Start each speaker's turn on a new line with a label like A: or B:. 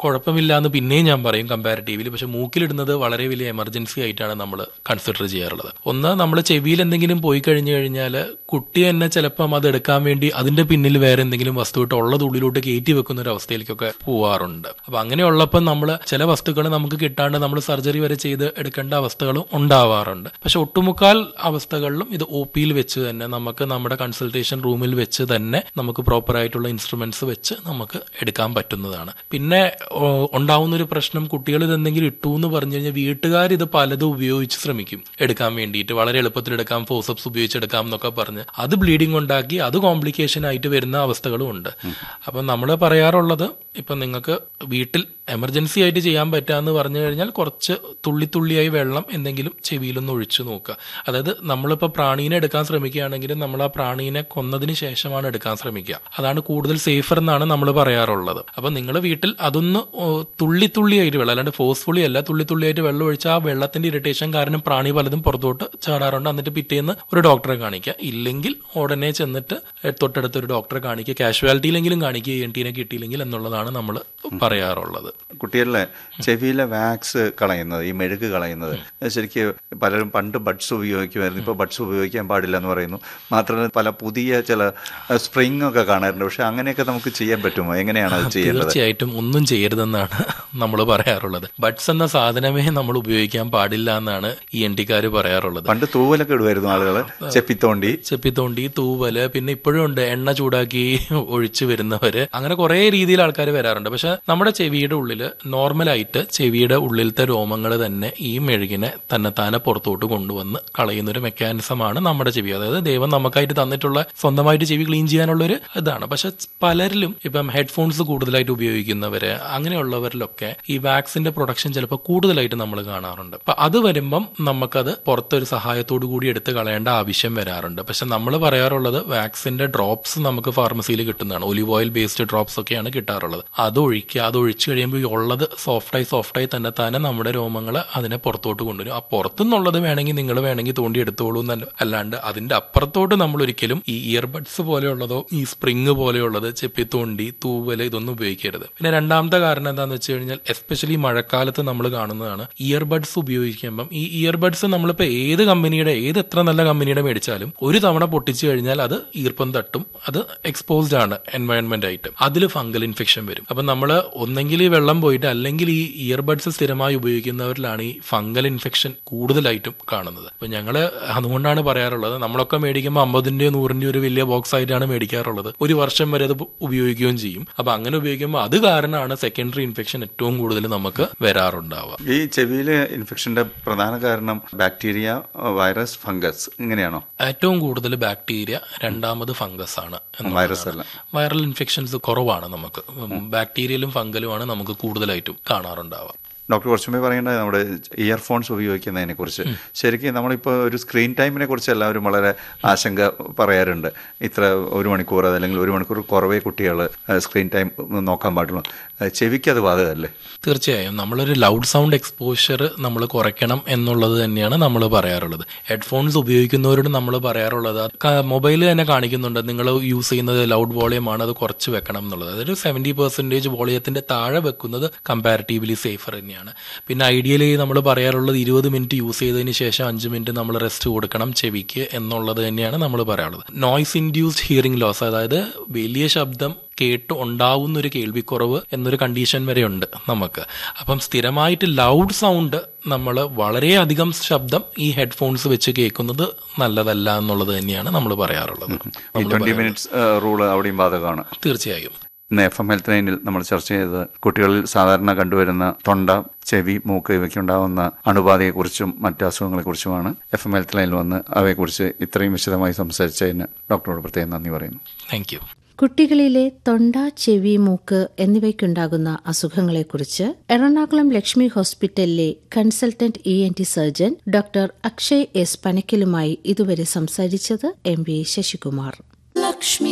A: കുഴപ്പമില്ല എന്ന് പിന്നെയും ഞാൻ പറയും കമ്പാരിറ്റീവ്ലി പക്ഷെ മൂക്കിലിടുന്നത് വളരെ വലിയ എമർജൻസി ആയിട്ടാണ് നമ്മൾ കൺസിഡർ ചെയ്യാറുള്ളത് ഒന്ന് നമ്മൾ ചെവിയിൽ എന്തെങ്കിലും പോയി കഴിഞ്ഞു കഴിഞ്ഞാൽ കുട്ടി തന്നെ ചിലപ്പം അത് എടുക്കാൻ വേണ്ടി അതിന്റെ പിന്നിൽ വേറെ എന്തെങ്കിലും വസ്തു ഇട്ട് ഉള്ളത് ഉള്ളിലോട്ട് കയറ്റി വെക്കുന്ന ഒരു അവസ്ഥയിലേക്കൊക്കെ പോവാറുണ്ട് അപ്പൊ അങ്ങനെയുള്ളപ്പോൾ നമ്മൾ ചില വസ്തുക്കൾ നമുക്ക് കിട്ടാണ്ട് നമ്മൾ സർജറി വരെ ചെയ്ത് എടുക്കേണ്ട അവസ്ഥകളും ഉണ്ടാവാറുണ്ട് പക്ഷെ ഒട്ടുമുക്കാൽ അവസ്ഥകളിലും ഇത് ഒ പിയിൽ വെച്ച് തന്നെ നമുക്ക് നമ്മുടെ കൺസൾട്ടേഷൻ റൂമിൽ വെച്ച് തന്നെ നമുക്ക് പ്രോപ്പർ ആയിട്ടുള്ള ഇൻസ്ട്രുമെന്റ്സ് വെച്ച് നമുക്ക് എടുക്കാൻ പറ്റുന്നതാണ് പിന്നെ ഓ, ഉണ്ടാവുന്ന ഒരു പ്രശ്നം കുട്ടികൾ ഇതെന്തെങ്കിലും ഇട്ടു എന്ന് പറഞ്ഞു കഴിഞ്ഞാൽ വീട്ടുകാർ ഇത് പലതും ഉപയോഗിച്ച് ശ്രമിക്കും എടുക്കാൻ വേണ്ടിയിട്ട് വളരെ എളുപ്പത്തിൽ എടുക്കാം ഫോസപ്സ് ഉപയോഗിച്ച് എടുക്കാം എന്നൊക്കെ പറഞ്ഞ് അത് ബ്ലീഡിംഗ് ഉണ്ടാക്കി അത് കോംപ്ലിക്കേഷൻ ആയിട്ട് വരുന്ന അവസ്ഥകളും ഉണ്ട് അപ്പം നമ്മൾ പറയാറുള്ളത് ഇപ്പം നിങ്ങൾക്ക് വീട്ടിൽ എമർജൻസി ആയിട്ട് ചെയ്യാൻ പറ്റാന്ന് പറഞ്ഞു കഴിഞ്ഞാൽ കുറച്ച് തുള്ളി തുള്ളിയായി വെള്ളം എന്തെങ്കിലും ചെവിയിലൊന്ന് ഒഴിച്ചു നോക്കുക അതായത് നമ്മളിപ്പോൾ പ്രാണീനെ എടുക്കാൻ ശ്രമിക്കുകയാണെങ്കിൽ നമ്മൾ ആ പ്രാണീനെ കൊന്നതിന് ശേഷമാണ് എടുക്കാൻ ശ്രമിക്കുക അതാണ് കൂടുതൽ സേഫർ എന്നാണ് നമ്മൾ പറയാറുള്ളത് അപ്പം നിങ്ങൾ വീട്ടിൽ അതൊന്ന് ഓ, തുള്ളി തുള്ളിയായിട്ട് വെള്ളം അല്ലാണ്ട് ഫോഴ്സ്ഫുള്ളി അല്ല തുള്ളി തുള്ളിയായിട്ട് വെള്ളം ഒഴിച്ച് ആ വെള്ളത്തിന്റെ ഇറിറ്റേഷൻ കാരണം പ്രാണി പലതും പുറത്തോട്ട് ചാടാറുണ്ട് എന്നിട്ട് പിറ്റേന്ന് ഒരു ഡോക്ടറെ കാണിക്കുക ഇല്ലെങ്കിൽ ഉടനെ ചെന്നിട്ട് തൊട്ടടുത്ത് ഒരു ഡോക്ടറെ കാണിക്കുക കാഷ്വാലിറ്റിയിലെങ്കിലും കാണിക്കുക എൻ ടീനെ കിട്ടിയില്ലെങ്കിൽ എന്നുള്ളതാണ് നമ്മൾ പറയാറുള്ളത്
B: കുട്ടികളിലെ ചെവിയിലെ വാക്സ് കളയുന്നത് ഈ മെഴുക് കളയുന്നത് ശരിക്കും പലരും പണ്ട് ബഡ്സ് ഉപയോഗിക്കുമായിരുന്നു ഇപ്പോൾ ബഡ്സ് ഉപയോഗിക്കാൻ പാടില്ല എന്ന് പറയുന്നു മാത്രമല്ല പല പുതിയ ചില സ്പ്രിങ് ഒക്കെ കാണാറുണ്ട് പക്ഷെ അങ്ങനെയൊക്കെ നമുക്ക് ചെയ്യാൻ പറ്റുമോ എങ്ങനെയാണ് അത് ചെയ്യേണ്ടത്
A: തീർച്ചയായിട്ടും ഒന്നും ചെയ്യരുതെന്നാണ് നമ്മൾ പറയാറുള്ളത് ബഡ്സ് എന്ന സാധനമേ നമ്മൾ ഉപയോഗിക്കാൻ പാടില്ല എന്നാണ് ഈ എൻ ടിക്കാർ പറയാറുള്ളത്
B: പണ്ട് തൂവലൊക്കെ ഇടുമായിരുന്നു ആളുകൾ ചെപ്പിത്തോണ്ടി
A: ചെപ്പിത്തോണ്ടി തൂവല് പിന്നെ ഇപ്പോഴും ഉണ്ട് എണ്ണ ചൂടാക്കി ഒഴിച്ചു വരുന്നവര് അങ്ങനെ കുറെ രീതിയിൽ ആൾക്കാർ വരാറുണ്ട് പക്ഷെ നമ്മുടെ ചെവിയുടെ ഉള്ളില് നോർമലായിട്ട് ചെവിയുടെ ഉള്ളിലത്തെ രോമങ്ങൾ തന്നെ ഈ മെഴുകിനെ തന്നെ താനെ പുറത്തോട്ട് കൊണ്ടുവന്ന് കളയുന്ന ഒരു മെക്കാനിസമാണ് നമ്മുടെ ചെവി അതായത് ദൈവം നമുക്കായിട്ട് തന്നിട്ടുള്ള സ്വന്തമായിട്ട് ചെവി ക്ലീൻ ചെയ്യാനുള്ള ഒരു ഇതാണ് പക്ഷെ പലരിലും ഇപ്പം ഹെഡ്ഫോൺസ് കൂടുതലായിട്ട് ഉപയോഗിക്കുന്നവര് അങ്ങനെയുള്ളവരിലൊക്കെ ഈ വാക്സിന്റെ പ്രൊഡക്ഷൻ ചിലപ്പോൾ കൂടുതലായിട്ട് നമ്മൾ കാണാറുണ്ട് അപ്പൊ അത് വരുമ്പം നമുക്കത് പുറത്തൊരു സഹായത്തോടു കൂടി എടുത്ത് കളയേണ്ട ആവശ്യം വരാറുണ്ട് പക്ഷെ നമ്മൾ പറയാറുള്ളത് വാക്സിന്റെ ഡ്രോപ്സ് നമുക്ക് ഫാർമസിയിൽ കിട്ടുന്നതാണ് ഒലിവ് ഓയിൽ ബേസ്ഡ് ഡ്രോപ്സ് ഒക്കെയാണ് കിട്ടാറുള്ളത് അത് ഒഴിക്കുക അത് ഒഴിച്ചു കഴിയുമ്പോൾ ഈ ഉള്ളത് സോഫ്റ്റായി സോഫ്റ്റായി തന്നെ തന്നെ നമ്മുടെ രോമങ്ങൾ അതിനെ പുറത്തോട്ട് കൊണ്ടുവരും ആ പുറത്തുനിന്നുള്ളത് വേണമെങ്കിൽ നിങ്ങൾ വേണമെങ്കിൽ തോണ്ടി എടുത്തോളൂ എന്നല്ല അല്ലാണ്ട് അതിന്റെ അപ്പുറത്തോട്ട് നമ്മൾ ഒരിക്കലും ഈ ഇയർബഡ്സ് പോലെയുള്ളതോ ഈ സ്പ്രിങ് പോലെയുള്ളത് ചെപ്പിത്തോണ്ടി തൂവല് ഇതൊന്നും ഉപയോഗിക്കരുത് പിന്നെ രണ്ടാമത്തെ കാരണം എന്താണെന്ന് വെച്ച് കഴിഞ്ഞാൽ എസ്പെഷ്യലി മഴക്കാലത്ത് നമ്മൾ കാണുന്നതാണ് ഇയർബഡ്സ് ഉപയോഗിക്കുമ്പം ഈ ഇയർബഡ്സ് നമ്മളിപ്പോൾ ഏത് കമ്പനിയുടെ ഏത് എത്ര നല്ല കമ്പനിയുടെ മേടിച്ചാലും ഒരു തവണ പൊട്ടിച്ചു കഴിഞ്ഞാൽ അത് ഈർപ്പം തട്ടും അത് എക്സ്പോസ്ഡ് ആണ് എൻവയൺമെന്റ് ആയിട്ട് അതിൽ ഫംഗൽ ഇൻഫെക്ഷൻ വരും അപ്പം നമ്മൾ ഒന്നെങ്കിൽ ഈ വെള്ളം പോയിട്ട് അല്ലെങ്കിൽ ഈ ഇയർബഡ്സ് സ്ഥിരമായി ഉപയോഗിക്കുന്നവരിലാണ് ഈ ഫംഗൽ ഇൻഫെക്ഷൻ കൂടുതലായിട്ടും കാണുന്നത് അപ്പൊ ഞങ്ങൾ അതുകൊണ്ടാണ് പറയാറുള്ളത് നമ്മളൊക്കെ മേടിക്കുമ്പോൾ അമ്പതിന്റെയോ നൂറിന്റെയോ ഒരു വലിയ ബോക്സ് ആയിട്ടാണ് മേടിക്കാറുള്ളത് ഒരു വർഷം വരെ അത് ഉപയോഗിക്കുകയും ചെയ്യും അപ്പൊ അങ്ങനെ ഉപയോഗിക്കുമ്പോൾ അത് കാരണമാണ് സെക്കൻഡറി ഇൻഫെക്ഷൻ ഏറ്റവും കൂടുതൽ നമുക്ക് വരാറുണ്ടാവുക
B: ഈ ചെവിയിലെ ഇൻഫെക്ഷന്റെ പ്രധാന കാരണം ബാക്ടീരിയ വൈറസ് ഫംഗസ് ഇങ്ങനെയാണോ
A: ഏറ്റവും കൂടുതൽ ബാക്ടീരിയ രണ്ടാമത് ഫംഗസ് ആണ് എന്നുള്ളതാണ്.
B: വൈറസ് അല്ല
A: വൈറൽ ഇൻഫെക്ഷൻസ് കുറവാണ് നമുക്ക് ബാക്ടീരിയലും ഫംഗലുമാണ് നമുക്ക് കൂടുതലായിട്ടും കാണാറുണ്ടാവുക
B: ഡോക്ടർ കുറച്ചുമ്പേ പറയേണ്ടത് നമ്മുടെ ഇയർഫോൺസ് ഉപയോഗിക്കുന്നതിനെ കുറിച്ച് ശരിക്കും നമ്മളിപ്പോൾ ഒരു സ്ക്രീൻ ടൈമിനെ കുറിച്ച് എല്ലാവരും വളരെ ആശങ്ക പറയാറുണ്ട് ഇത്ര ഒരു മണിക്കൂർ അല്ലെങ്കിൽ ഒരു മണിക്കൂർ കുറവേ കുട്ടികൾ സ്ക്രീൻ ടൈം നോക്കാൻ പാടുള്ളൂ ചെവിക്ക് അത് ബാധകമല്ലേ
A: തീർച്ചയായും നമ്മളൊരു ലൗഡ് സൗണ്ട് എക്സ്പോഷർ നമ്മൾ കുറയ്ക്കണം എന്നുള്ളത് തന്നെയാണ് നമ്മൾ പറയാറുള്ളത് ഹെഡ്ഫോൺസ് ഉപയോഗിക്കുന്നവരോട് നമ്മൾ പറയാറുള്ളത് മൊബൈൽ തന്നെ കാണിക്കുന്നുണ്ട് നിങ്ങൾ യൂസ് ചെയ്യുന്നത് ലൗഡ് വോളിയം ആണ് അത് കുറച്ച് വെക്കണം എന്നുള്ളത് അതൊരു സെവൻറ്റി പെർസെൻറ്റേജ് വോളിയത്തിന്റെ താഴെ വെക്കുന്നത് കമ്പാരിറ്റീവ്ലി സേഫർ തന്നെയാണ് പിന്നെ ഐഡിയലി നമ്മൾ പറയാറുള്ളത് ഇരുപത് മിനിറ്റ് യൂസ് ചെയ്തതിന് ശേഷം അഞ്ച് മിനിറ്റ് നമ്മൾ റെസ്റ്റ് കൊടുക്കണം ചെവിക്ക് എന്നുള്ളത് തന്നെയാണ് നമ്മൾ പറയാറുള്ളത് നോയ്സ് ഇൻഡ്യൂസ്ഡ് ഹിയറിംഗ് ലോസ് അതായത് വലിയ ശബ്ദം കേട്ട് ഉണ്ടാവുന്ന ഒരു കേൾവിക്കുറവ് എന്നൊരു കണ്ടീഷൻ വരെ ഉണ്ട് നമുക്ക് അപ്പം സ്ഥിരമായിട്ട് ലൗഡ് സൗണ്ട് നമ്മൾ വളരെയധികം ശബ്ദം ഈ ഹെഡ്ഫോൺസ് വെച്ച് കേൾക്കുന്നത് നല്ലതല്ല എന്നുള്ളത് തന്നെയാണ് നമ്മൾ പറയാറുള്ളത്
B: ഈ ട്വന്റി മിനിറ്റ്സ് റൂള് അവിടെയും ബാധകമാണ്
A: തീർച്ചയായും
B: ഇന്ന് എഫ് എം ഹെൽത്ത് ലൈനിൽ നമ്മൾ ചർച്ച ചെയ്തത് കുട്ടികളിൽ സാധാരണ കണ്ടുവരുന്ന തൊണ്ട ചെവി മൂക്ക് ഇവയ്ക്കുണ്ടാവുന്ന അണുബാധയെക്കുറിച്ചും മറ്റ് അസുഖങ്ങളെക്കുറിച്ചുമാണ് എഫ് എം ഹെൽത്ത് ലൈനിൽ വന്ന് അവയെക്കുറിച്ച് ഇത്രയും വിശദമായി സംസാരിച്ചതിന് ഡോക്ടറോട് പ്രത്യേകം നന്ദി പറയുന്നു
A: താങ്ക് യു
C: കുട്ടികളിലെ തൊണ്ട ചെവി മൂക്ക് എന്നിവയ്ക്കുണ്ടാകുന്ന അസുഖങ്ങളെക്കുറിച്ച് എറണാകുളം ലക്ഷ്മി ഹോസ്പിറ്റലിലെ consultant E N T surgeon doctor Akshay S പനക്കലുമായി ഇതുവരെ സംസാരിച്ചത് എം വി ശശികുമാർ
D: ലക്ഷ്മി